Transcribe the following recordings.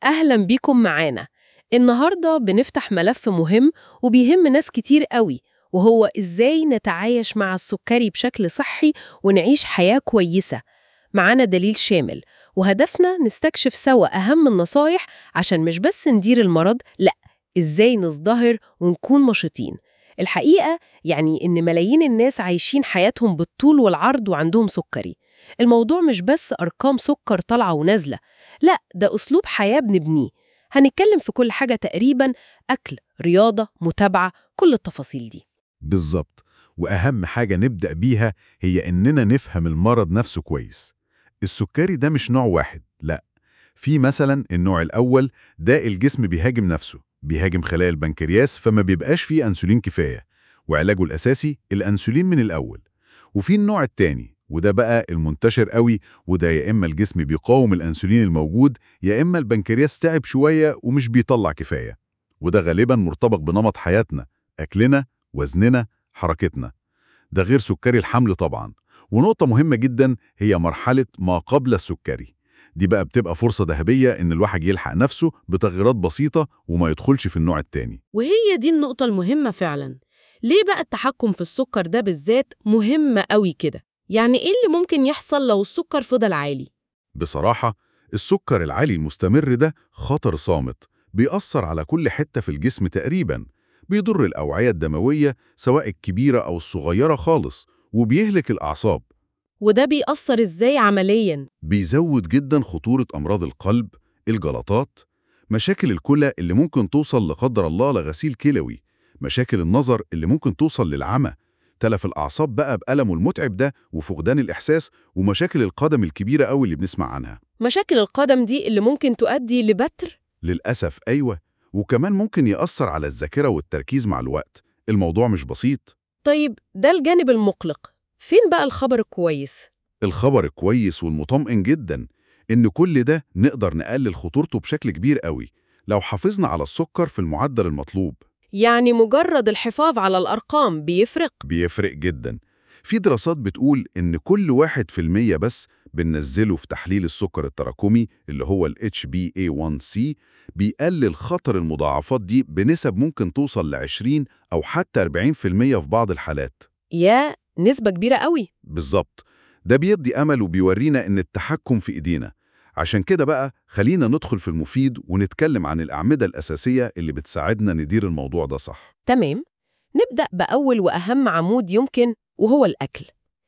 أهلا بيكم معانا النهاردة بنفتح ملف مهم وبيهم ناس كتير قوي وهو إزاي نتعايش مع السكري بشكل صحي ونعيش حياة كويسة معانا دليل شامل وهدفنا نستكشف سوا أهم النصايح عشان مش بس ندير المرض لأ إزاي نزدهر ونكون نشيطين الحقيقة يعني إن ملايين الناس عايشين حياتهم بالطول والعرض وعندهم سكري الموضوع مش بس أرقام سكر طالعة ونازلة لا ده أسلوب حياة بنبنيه هنتكلم في كل حاجة تقريبا أكل رياضة متابعة كل التفاصيل دي بالظبط وأهم حاجة نبدأ بيها هي إننا نفهم المرض نفسه كويس السكري ده مش نوع واحد لا في مثلا النوع الأول ده الجسم بيهاجم نفسه بيهاجم خلايا البنكرياس فما بيبقاش فيه أنسولين كفاية وعلاجه الأساسي الأنسولين من الأول وفي النوع التاني وده بقى المنتشر قوي وده يا إما الجسم بيقاوم الأنسولين الموجود يا إما البنكرياس تعب شوية ومش بيطلع كفاية وده غالبا مرتبط بنمط حياتنا أكلنا وزننا حركتنا ده غير سكري الحمل طبعا ونقطة مهمة جدا هي مرحلة ما قبل السكري دي بقى بتبقى فرصة ذهبية إن الواحد يلحق نفسه بتغييرات بسيطة وما يدخلش في النوع التاني وهي دي النقطة المهمة فعلا ليه بقى التحكم في السكر ده بالذات مهم قوي كده يعني إيه اللي ممكن يحصل لو السكر فضل عالي بصراحة السكر العالي المستمر ده خطر صامت بيأثر على كل حتة في الجسم تقريبا بيضر الأوعية الدموية سواء الكبيرة أو الصغيرة خالص وبيهلك الأعصاب وده بيأثر إزاي عملياً بيزود جدا خطورة أمراض القلب الجلطات مشاكل الكلى اللي ممكن توصل لقدر الله لغسيل كلوي مشاكل النظر اللي ممكن توصل للعمى تلف الأعصاب بقى بألمه المتعب ده وفقدان الإحساس ومشاكل القدم الكبيرة قوي اللي بنسمع عنها مشاكل القدم دي اللي ممكن تؤدي لبتر للأسف أيوة وكمان ممكن يأثر على الذاكرة والتركيز مع الوقت الموضوع مش بسيط طيب ده الجانب المقلق فين بقى الخبر الكويس؟ الخبر الكويس والمطمئن جدا إن كل ده نقدر نقلل خطورته بشكل كبير قوي لو حافظنا على السكر في المعدل المطلوب يعني مجرد الحفاظ على الأرقام بيفرق بيفرق جدا في دراسات بتقول إن كل واحد في المية بس بننزله في تحليل السكر التراكمي اللي هو ال HbA1c بيقلل خطر المضاعفات دي بنسب ممكن توصل ل 20 أو حتى 40% في بعض الحالات يا نسبة كبيرة قوي بالظبط ده بيدي أمل وبيورينا إن التحكم في إيدينا عشان كده بقى خلينا ندخل في المفيد ونتكلم عن الأعمدة الأساسية اللي بتساعدنا ندير الموضوع ده صح تمام نبدأ بأول وأهم عمود يمكن وهو الأكل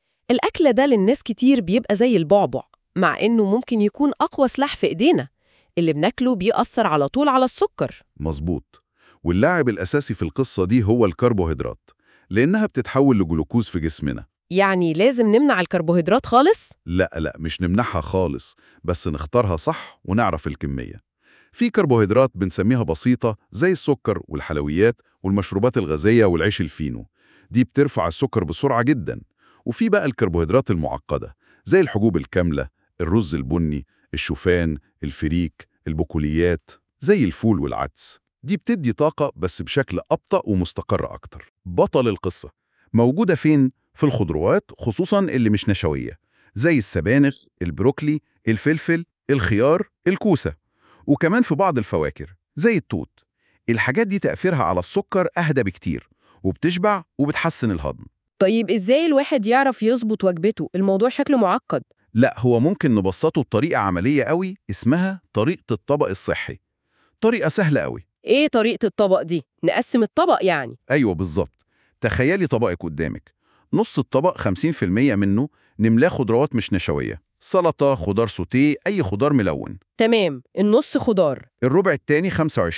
الأكل ده للناس كتير بيبقى زي البعبع مع إنه ممكن يكون أقوى سلاح في إيدينا اللي بناكله بيأثر على طول على السكر مظبوط واللاعب الأساسي في القصة دي هو الكربوهيدرات لأنها بتتحول لجلوكوز في جسمنا يعني لازم نمنع الكربوهيدرات خالص؟ لا لا مش نمنعها خالص بس نختارها صح ونعرف الكمية في كربوهيدرات بنسميها بسيطة زي السكر والحلويات والمشروبات الغازية والعيش الفينو دي بترفع السكر بسرعة جدا وفي بقى الكربوهيدرات المعقدة زي الحبوب الكاملة الرز البني الشوفان الفريك البقوليات زي الفول والعدس دي بتدي طاقة بس بشكل أبطأ ومستقر أكتر بطل القصة موجودة فين؟ في الخضروات خصوصا اللي مش نشوية زي السبانخ البروكلي الفلفل الخيار الكوسة وكمان في بعض الفواكه زي التوت الحاجات دي تأثيرها على السكر أهدى بكتير وبتشبع وبتحسن الهضم طيب إزاي الواحد يعرف يظبط وجبته؟ الموضوع شكله معقد لا هو ممكن نبسطه بطريقة عملية قوي اسمها طريقة الطبق الصحي طريقة سهلة قوي إيه طريقة الطبق دي؟ نقسم الطبق يعني أيوة بالظبط تخيلي طبقك قدامك نص الطبق 50% منه نملاه خضروات مش نشوية سلطة خضار سوتيه أي خضار ملون تمام النص خضار الربع التاني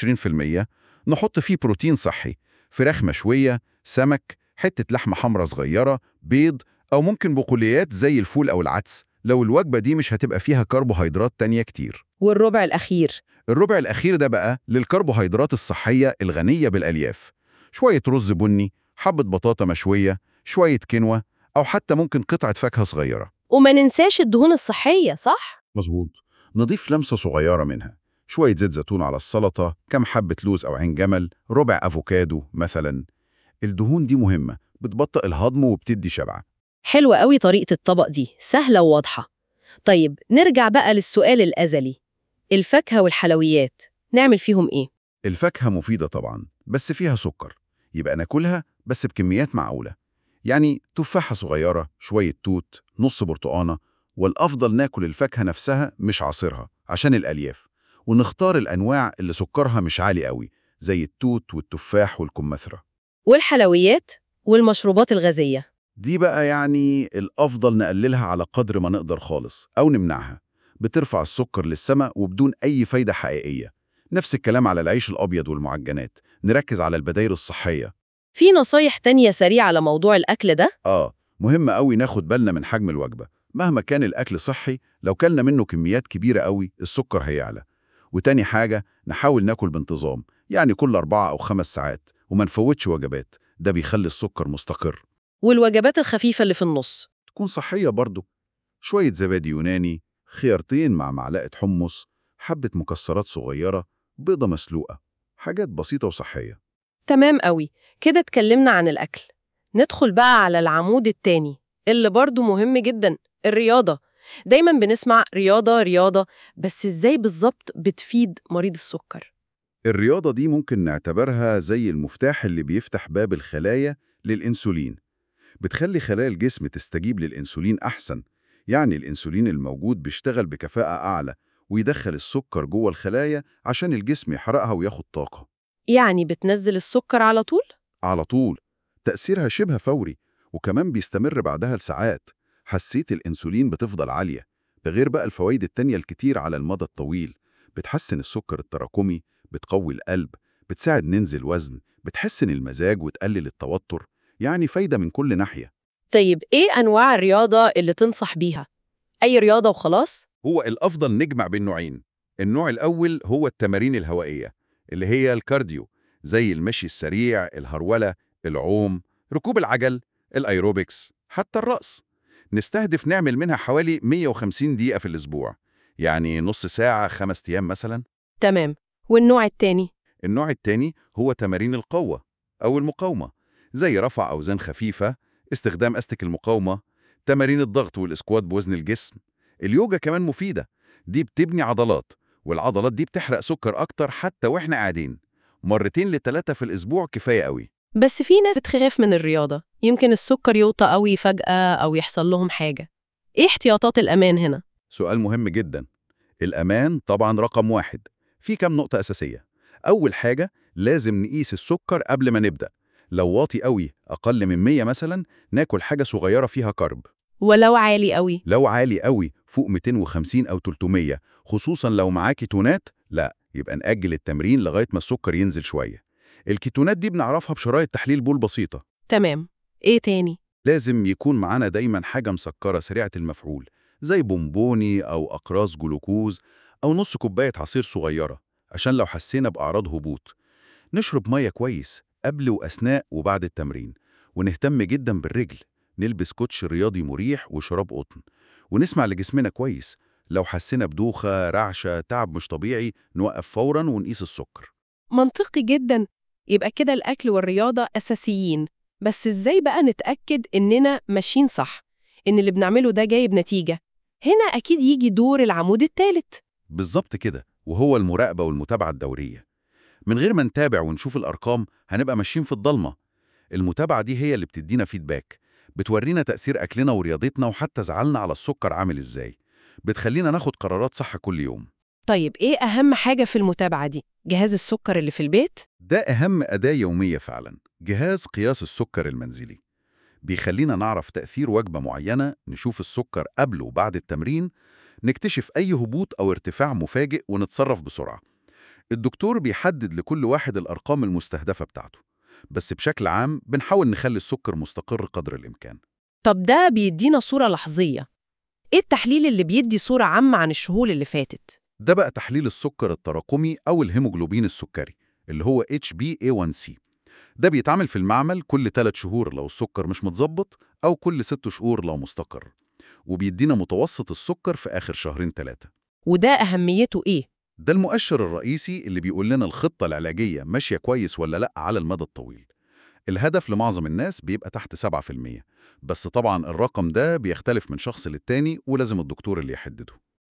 25% نحط فيه بروتين صحي فراخ مشوية سمك حتة لحمة حمرا صغيرة بيض أو ممكن بقوليات زي الفول أو العدس لو الوجبة دي مش هتبقى فيها كربوهيدرات تانية كتير والربع الأخير الربع الأخير ده بقى للكربوهيدرات الصحية الغنية بالألياف شوية رز بني حبة بطاطا مشوية شوية كينوا أو حتى ممكن قطعة فاكهة صغيرة وما ننساش الدهون الصحية صح؟ مظبوط نضيف لمسة صغيرة منها شوية زيت زيتون على السلطة كم حبة لوز أو عين جمل ربع أفوكادو مثلا الدهون دي مهمة بتبطئ الهضم وبتدي شبع حلوة قوي طريقة الطبق دي سهلة وواضحة طيب نرجع بقى للسؤال الأزلي الفاكهة والحلويات نعمل فيهم إيه؟ الفاكهة مفيدة طبعا بس فيها سكر يبقى ناكلها بس بكميات معقولة يعني تفاحة صغيرة شوية توت نص برتقانة والأفضل ناكل الفاكهة نفسها مش عصيرها عشان الألياف ونختار الأنواع اللي سكرها مش عالي قوي زي التوت والتفاح والكمثرى والحلويات والمشروبات الغازية دي بقى يعني الأفضل نقللها على قدر ما نقدر خالص أو نمنعها بترفع السكر للسماء وبدون أي فايدة حقيقية نفس الكلام على العيش الأبيض والمعجنات نركز على البدائل الصحية في نصايح تانية سريعة على موضوع الأكل ده؟ آه مهم قوي ناخد بالنا من حجم الوجبة مهما كان الأكل صحي لو كلنا منه كميات كبيرة قوي السكر هيعلى وتاني حاجة نحاول ناكل بانتظام يعني كل أربعة أو خمس ساعات وما نفوتش وجبات ده بيخلي السكر مستقر والوجبات الخفيفة اللي في النص تكون صحية برضه شوية زبادي يوناني خيارتين مع معلقة حمص حبة مكسرات صغيرة بيضة مسلوقة حاجات بسيطة وصحية تمام قوي كده اتكلمنا عن الأكل ندخل بقى على العمود التاني اللي برضو مهم جدا الرياضة دايما بنسمع رياضة رياضة بس ازاي بالظبط بتفيد مريض السكر الرياضة دي ممكن نعتبرها زي المفتاح اللي بيفتح باب الخلايا للإنسولين بتخلي خلايا الجسم تستجيب للإنسولين أحسن يعني الإنسولين الموجود بيشتغل بكفاءة أعلى ويدخل السكر جوه الخلايا عشان الجسم يحرقها وياخد طاقة يعني بتنزل السكر على طول؟ على طول تأثيرها شبه فوري وكمان بيستمر بعدها لساعات حساسية الإنسولين بتفضل عالية ده غير بقى الفوائد التانية الكتير على المدى الطويل بتحسن السكر التراكمي بتقوي القلب بتساعد ننزل وزن بتحسن المزاج وتقلل التوتر يعني فايدة من كل ناحية طيب ايه أنواع الرياضة اللي تنصح بيها؟ أي رياضة وخلاص؟ هو الأفضل نجمع بين نوعين النوع الأول هو التمارين الهوائية اللي هي الكارديو زي المشي السريع الهرولة العوم ركوب العجل الأيروبكس حتى الرقص نستهدف نعمل منها حوالي 150 دقيقة في الأسبوع يعني نص ساعة خمس أيام مثلا تمام والنوع التاني؟ النوع التاني هو تمارين القوة أو المقاومة زي رفع أوزان خفيفة استخدام أستك المقاومة تمارين الضغط والإسكوات بوزن الجسم اليوجا كمان مفيدة دي بتبني عضلات والعضلات دي بتحرق سكر أكتر حتى وإحنا قاعدين مرتين لثلاثة في الأسبوع كفاية قوي بس في ناس بتخاف من الرياضة يمكن السكر يوطى قوي فجأة أو يحصل لهم حاجة ايه احتياطات الأمان هنا؟ سؤال مهم جدا الأمان طبعا رقم واحد في كام نقطة أساسية أول حاجة لازم نقيس السكر قبل ما نبدأ لو واطي قوي أقل من 100 مثلا ناكل حاجة صغيرة فيها كرب ولو عالي قوي لو عالي قوي فوق 250 أو 300 خصوصا لو معاه كيتونات لا يبقى نأجل التمرين لغاية ما السكر ينزل شوية الكيتونات دي بنعرفها بشرايط تحليل بول بسيطة تمام ايه تاني؟ لازم يكون معانا دايما حاجة مسكرة سريعة المفعول زي بونبوني أو أقراص جلوكوز أو نص كوباية عصير صغيرة عشان لو حسينا بأعراض هبوط نشرب مية كويس قبل وأثناء وبعد التمرين ونهتم جدا بالرجل نلبس كوتش رياضي مريح وشراب قطن ونسمع لجسمنا كويس لو حسينا بدوخة رعشة تعب مش طبيعي نوقف فورا ونقيس السكر منطقي جدا يبقى كده الأكل والرياضة أساسيين بس إزاي بقى نتأكد إننا ماشيين صح إن اللي بنعمله ده جايب نتيجة هنا أكيد يجي دور العمود الثالث بالظبط كده وهو المراقبة والمتابعة الدورية من غير ما نتابع ونشوف الأرقام هنبقى ماشيين في الضلمة المتابعة دي هي اللي بتدينا فيدباك بتورينا تأثير أكلنا ورياضتنا وحتى زعلنا على السكر عامل إزاي بتخلينا ناخد قرارات صح كل يوم طيب إيه أهم حاجة في المتابعة دي؟ جهاز السكر اللي في البيت؟ ده أهم أداة يومية فعلا جهاز قياس السكر المنزلي بيخلينا نعرف تأثير وجبة معينة نشوف السكر قبل وبعد التمرين نكتشف أي هبوط أو ارتفاع مفاجئ ونتصرف بسرعة الدكتور بيحدد لكل واحد الأرقام المستهدفة بتاعته بس بشكل عام بنحاول نخلي السكر مستقر قدر الإمكان طب ده بيدينا صورة لحظية إيه التحليل اللي بيدي صورة عامة عن الشهور اللي فاتت؟ ده بقى تحليل السكر التراكمي أو الهيموجلوبين السكري اللي هو HbA1c ده بيتعمل في المعمل كل 3 شهور لو السكر مش متظبط أو كل 6 شهور لو مستقر وبيدينا متوسط السكر في آخر شهرين ثلاثة وده أهميته إيه؟ ده المؤشر الرئيسي اللي بيقول لنا الخطة العلاجية ماشية كويس ولا لأ على المدى الطويل الهدف لمعظم الناس بيبقى تحت 7% بس طبعا الرقم ده بيختلف من شخص للتاني ولازم الدكتور اللي يحدده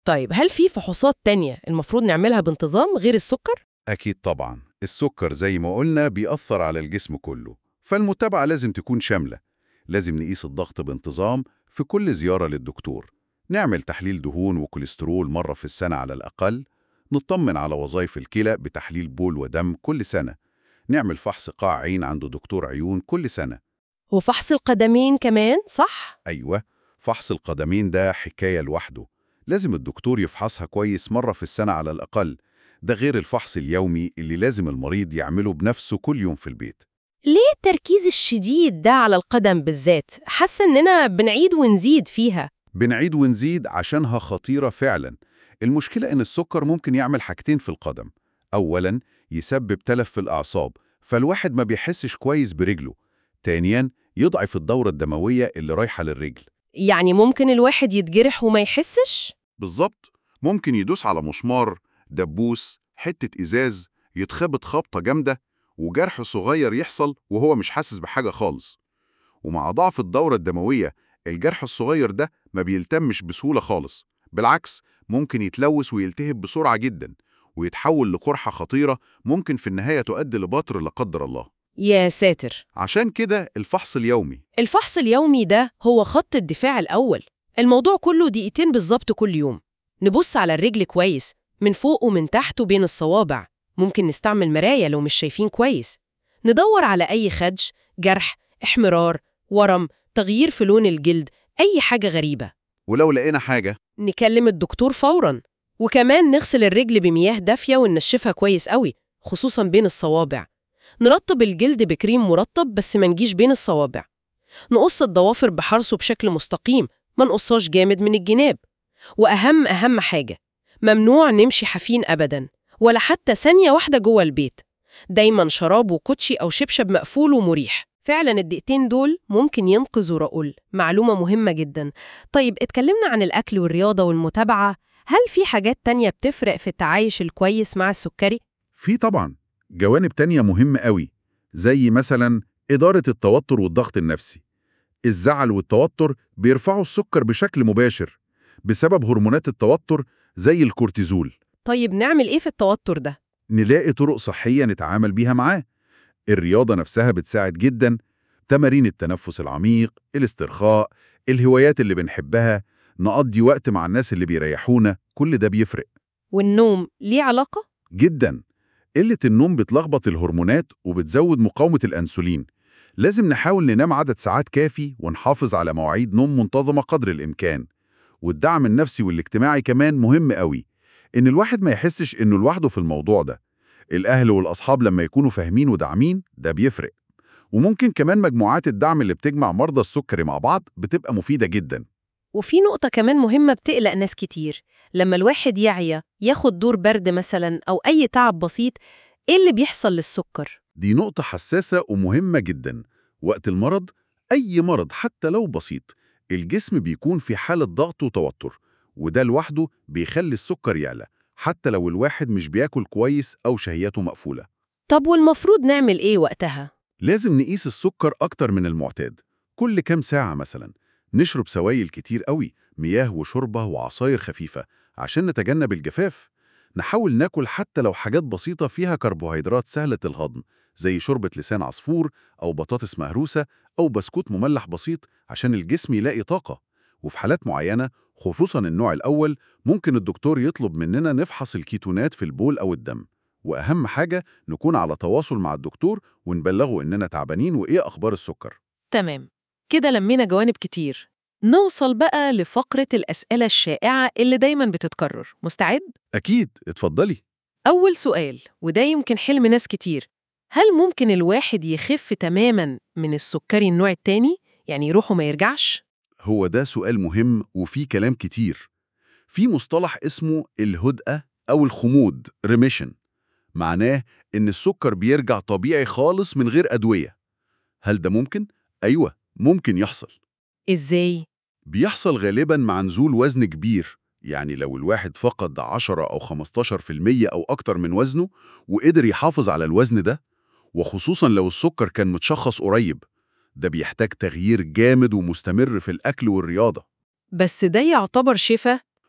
طيب هل في فحوصات تانية المفروض نعملها بانتظام غير السكر؟ أكيد طبعا السكر زي ما قلنا بيأثر على الجسم كله فالمتابعة لازم تكون شاملة لازم نقيس الضغط بانتظام في كل زيارة للدكتور نعمل تحليل دهون وكوليسترول مرة في السنة على الأقل نطمن على وظائف الكلى بتحليل بول ودم كل سنة نعمل فحص قاع عين عند دكتور عيون كل سنة وفحص القدمين كمان صح؟ أيوة فحص القدمين ده حكاية لوحده لازم الدكتور يفحصها كويس مرة في السنة على الأقل ده غير الفحص اليومي اللي لازم المريض يعمله بنفسه كل يوم في البيت ليه التركيز الشديد ده على القدم بالذات؟ حاسة إننا بنعيد ونزيد فيها بنعيد ونزيد عشانها خطيرة فعلا المشكلة إن السكر ممكن يعمل حاجتين في القدم أولا يسبب تلف في الأعصاب فالواحد ما بيحسش كويس برجله تانيا يضعف الدورة الدموية اللي رايحة للرجل يعني ممكن الواحد يتجرح وما يحسش؟ بالظبط ممكن يدوس على مسمار دبوس حتة إزاز يتخبط خبطة جامدة وجرح صغير يحصل وهو مش حاسس بحاجة خالص ومع ضعف الدورة الدموية الجرح الصغير ده ما بيلتمش بسهولة خالص بالعكس ممكن يتلوث ويلتهب بسرعة جدا ويتحول لقرحة خطيرة ممكن في النهاية تؤدي لبطر لا قدر الله يا ساتر عشان كده الفحص اليومي الفحص اليومي ده هو خط الدفاع الأول الموضوع كله دقيقتين بالظبط كل يوم نبص على الرجل كويس من فوق ومن تحت وبين الصوابع ممكن نستعمل مراية لو مش شايفين كويس ندور على أي خدش جرح احمرار ورم تغيير في لون الجلد أي حاجة غريبة ولو لقينا حاجة نكلم الدكتور فوراً وكمان نغسل الرجل بمياه دافية وننشفها كويس قوي خصوصاً بين الصوابع نرطب الجلد بكريم مرطب بس ما نجيش بين الصوابع نقص الضوافر بحرصه بشكل مستقيم ما نقصاش جامد من الجناب وأهم أهم حاجة ممنوع نمشي حافين أبداً ولا حتى ثانية واحدة جوه البيت دايما شراب وكوتشي أو شبشب مقفول ومريح فعلا الدقيقتين دول ممكن ينقذوا رؤول معلومة مهمة جدا طيب اتكلمنا عن الأكل والرياضة والمتابعة هل في حاجات تانية بتفرق في التعايش الكويس مع السكري؟ في طبعا جوانب تانية مهمة قوي زي مثلا إدارة التوتر والضغط النفسي الزعل والتوتر بيرفعوا السكر بشكل مباشر بسبب هرمونات التوتر زي الكورتيزول طيب نعمل إيه في التوتر ده؟ نلاقي طرق صحية نتعامل بيها معاه الرياضة نفسها بتساعد جدا تمارين التنفس العميق الاسترخاء الهوايات اللي بنحبها نقضي وقت مع الناس اللي بيريحونا كل ده بيفرق والنوم ليه علاقة؟ جدا قلة النوم بتلخبط الهرمونات وبتزود مقاومة الأنسولين لازم نحاول ننام عدد ساعات كافي ونحافظ على مواعيد نوم منتظمة قدر الإمكان والدعم النفسي والاجتماعي كمان مهم قوي إن الواحد ما يحسش إنه لوحده في الموضوع ده الأهل والأصحاب لما يكونوا فاهمين وداعمين ده بيفرق وممكن كمان مجموعات الدعم اللي بتجمع مرضى السكري مع بعض بتبقى مفيدة جدا وفي نقطة كمان مهمة بتقلق ناس كتير لما الواحد يعيا ياخد دور برد مثلا أو أي تعب بسيط إيه اللي بيحصل للسكر؟ دي نقطة حساسة ومهمة جدا وقت المرض أي مرض حتى لو بسيط الجسم بيكون في حالة ضغط وتوتر وده لوحده بيخلي السكر يعلى حتى لو الواحد مش بياكل كويس أو شهيته مقفولة طب والمفروض نعمل إيه وقتها؟ لازم نقيس السكر أكتر من المعتاد كل كام ساعة مثلا نشرب سوائل كتير قوي مياه وشوربة وعصاير خفيفة عشان نتجنب الجفاف نحاول ناكل حتى لو حاجات بسيطة فيها كربوهيدرات سهلة الهضم زي شوربة لسان عصفور أو بطاطس مهروسة أو بسكوت مملح بسيط عشان الجسم يلاقي طاقة وفي حالات معينة خصوصا النوع الأول ممكن الدكتور يطلب مننا نفحص الكيتونات في البول أو الدم وأهم حاجة نكون على تواصل مع الدكتور ونبلغه إننا تعبانين وإيه أخبار السكر تمام كده لمينا جوانب كتير نوصل بقى لفقرة الأسئلة الشائعة اللي دايما بتتكرر مستعد؟ أكيد اتفضلي أول سؤال وده يمكن حلم ناس كتير هل ممكن الواحد يخف تماما من السكري النوع التاني؟ يعني روحه ما يرجعش؟ هو ده سؤال مهم وفيه كلام كتير في مصطلح اسمه الهدأة أو الخمود ريميشن معناه إن السكر بيرجع طبيعي خالص من غير أدوية هل ده ممكن؟ أيوة ممكن يحصل إزاي؟ بيحصل غالبا مع نزول وزن كبير يعني لو الواحد فقد 10 أو 15% أو أكتر من وزنه وقدر يحافظ على الوزن ده وخصوصا لو السكر كان متشخص قريب ده بيحتاج تغيير جامد ومستمر في الأكل والرياضة بس ده يعتبر شفا؟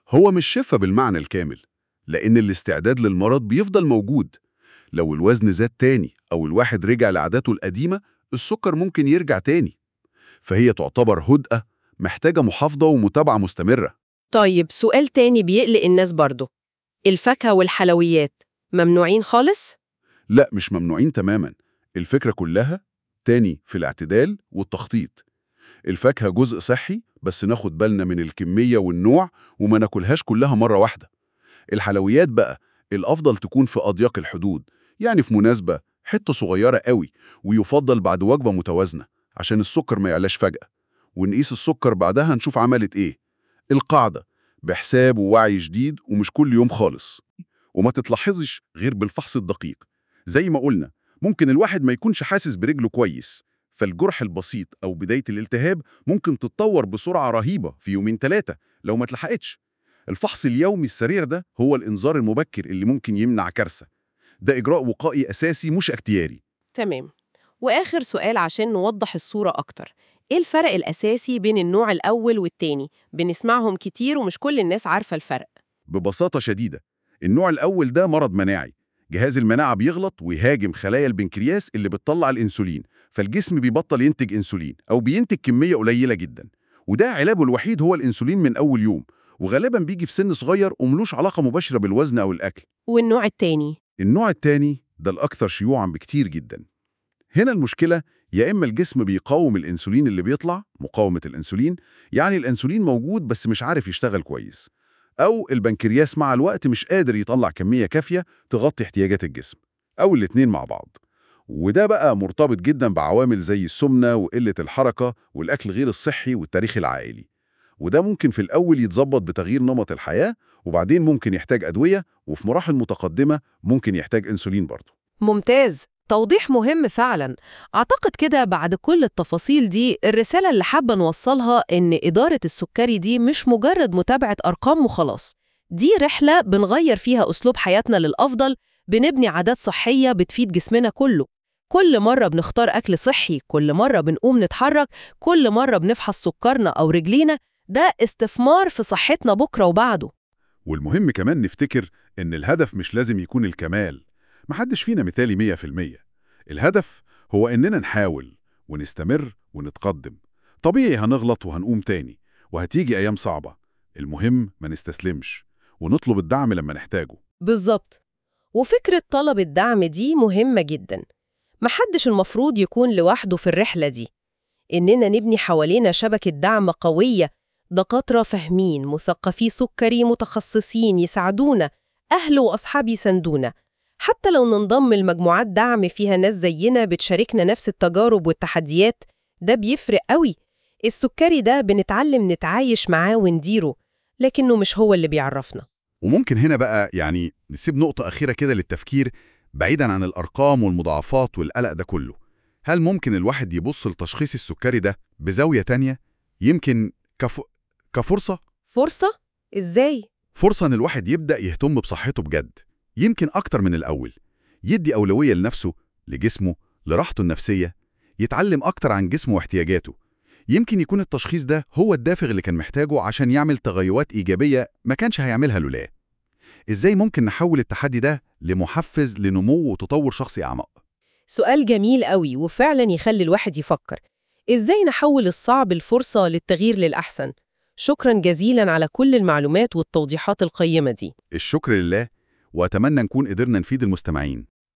هو مش شفا بالمعنى الكامل لأن الاستعداد للمرض بيفضل موجود لو الوزن زاد تاني أو الواحد رجع لعاداته القديمة السكر ممكن يرجع تاني فهي تعتبر هدأة محتاجة محافظة ومتابعة مستمرة طيب سؤال تاني بيقلق الناس برضه الفاكهة والحلويات ممنوعين خالص؟ لا مش ممنوعين تماما الفكرة كلها تاني في الاعتدال والتخطيط الفاكهة جزء صحي بس ناخد بالنا من الكمية والنوع وما ناكلهاش كلها مرة واحدة الحلويات بقى الأفضل تكون في أضيق الحدود يعني في مناسبة حتة صغيرة قوي ويفضل بعد وجبة متوازنة عشان السكر ما يعلاش فجأة ونقيس السكر بعدها نشوف عملت إيه القاعدة بحساب ووعي جديد ومش كل يوم خالص وما تتلاحظش غير بالفحص الدقيق زي ما قلنا ممكن الواحد ما يكونش حاسس برجله كويس فالجرح البسيط أو بداية الالتهاب ممكن تتطور بسرعة رهيبة في يومين ثلاثة لو ما اتلحقتش الفحص اليومي السريع ده هو الإنذار المبكر اللي ممكن يمنع كارثة ده إجراء وقائي أساسي مش اختياري تمام وآخر سؤال عشان نوضح الصورة أكتر إيه الفرق الأساسي بين النوع الأول والتاني؟ بنسمعهم كتير ومش كل الناس عارفة الفرق ببساطة شديدة النوع الأول ده مرض مناعي جهاز المناعة بيغلط ويهاجم خلايا البنكرياس اللي بتطلع الأنسولين فالجسم بيبطل ينتج أنسولين أو بينتج كمية قليلة جدا وده علاجه الوحيد هو الأنسولين من أول يوم وغالبا بيجي في سن صغير وملوش علاقة مباشرة بالوزن أو الأكل والنوع التاني النوع التاني ده الأكثر شيوعاً بكتير جدا هنا المشكلة يا إما الجسم بيقاوم الأنسولين اللي بيطلع مقاومة الأنسولين يعني الأنسولين موجود بس مش عارف يشتغل كويس أو البنكرياس مع الوقت مش قادر يطلع كمية كافية تغطي احتياجات الجسم أو الاتنين مع بعض وده بقى مرتبط جدا بعوامل زي السمنة وقلة الحركة والأكل غير الصحي والتاريخ العائلي وده ممكن في الأول يتظبط بتغيير نمط الحياة وبعدين ممكن يحتاج أدوية وفي مراحل متقدمة ممكن يحتاج أنسولين برضه ممتاز توضيح مهم فعلا أعتقد كده بعد كل التفاصيل دي الرسالة اللي حابة نوصلها إن إدارة السكري دي مش مجرد متابعة أرقام وخلاص دي رحلة بنغير فيها أسلوب حياتنا للأفضل بنبني عادات صحية بتفيد جسمنا كله كل مرة بنختار أكل صحي كل مرة بنقوم نتحرك كل مرة بنفحص سكرنا أو رجلينا ده استثمار في صحتنا بكرة وبعده والمهم كمان نفتكر إن الهدف مش لازم يكون الكمال محدش فينا مثالي مية في المية الهدف هو إننا نحاول ونستمر ونتقدم طبيعي هنغلط وهنقوم تاني وهتيجي أيام صعبة المهم ما نستسلمش ونطلب الدعم لما نحتاجه بالظبط وفكرة طلب الدعم دي مهمة جدا محدش المفروض يكون لوحده في الرحلة دي إننا نبني حوالينا شبكة دعم قوية دكاترة فاهمين مثقفي سكري متخصصين يساعدونا أهل وأصحاب يساندونا حتى لو ننضم لمجموعات دعم فيها ناس زينا بتشاركنا نفس التجارب والتحديات ده بيفرق قوي السكري ده بنتعلم نتعايش معاه ونديره لكنه مش هو اللي بيعرفنا وممكن هنا بقى يعني نسيب نقطة أخيرة كده للتفكير بعيداً عن الأرقام والمضاعفات والقلق ده كله هل ممكن الواحد يبص لتشخيص السكري ده بزاوية تانية يمكن كف... كفرصة فرصة؟ إزاي؟ فرصة إن الواحد يبدأ يهتم بصحته بجد يمكن أكتر من الأول يدي أولوية لنفسه لجسمه لراحته النفسية يتعلم أكتر عن جسمه واحتياجاته يمكن يكون التشخيص ده هو الدافع اللي كان محتاجه عشان يعمل تغيرات إيجابية ما كانش هيعملها لولاه إزاي ممكن نحول التحدي ده لمحفز لنمو وتطور شخصي أعمق؟ سؤال جميل قوي وفعلا يخلي الواحد يفكر إزاي نحول الصعب الفرصة للتغيير للأحسن؟ شكرا جزيلا على كل المعلومات والتوضيحات القيمة دي الشكر لله وأتمنى نكون قدرنا نفيد المستمعين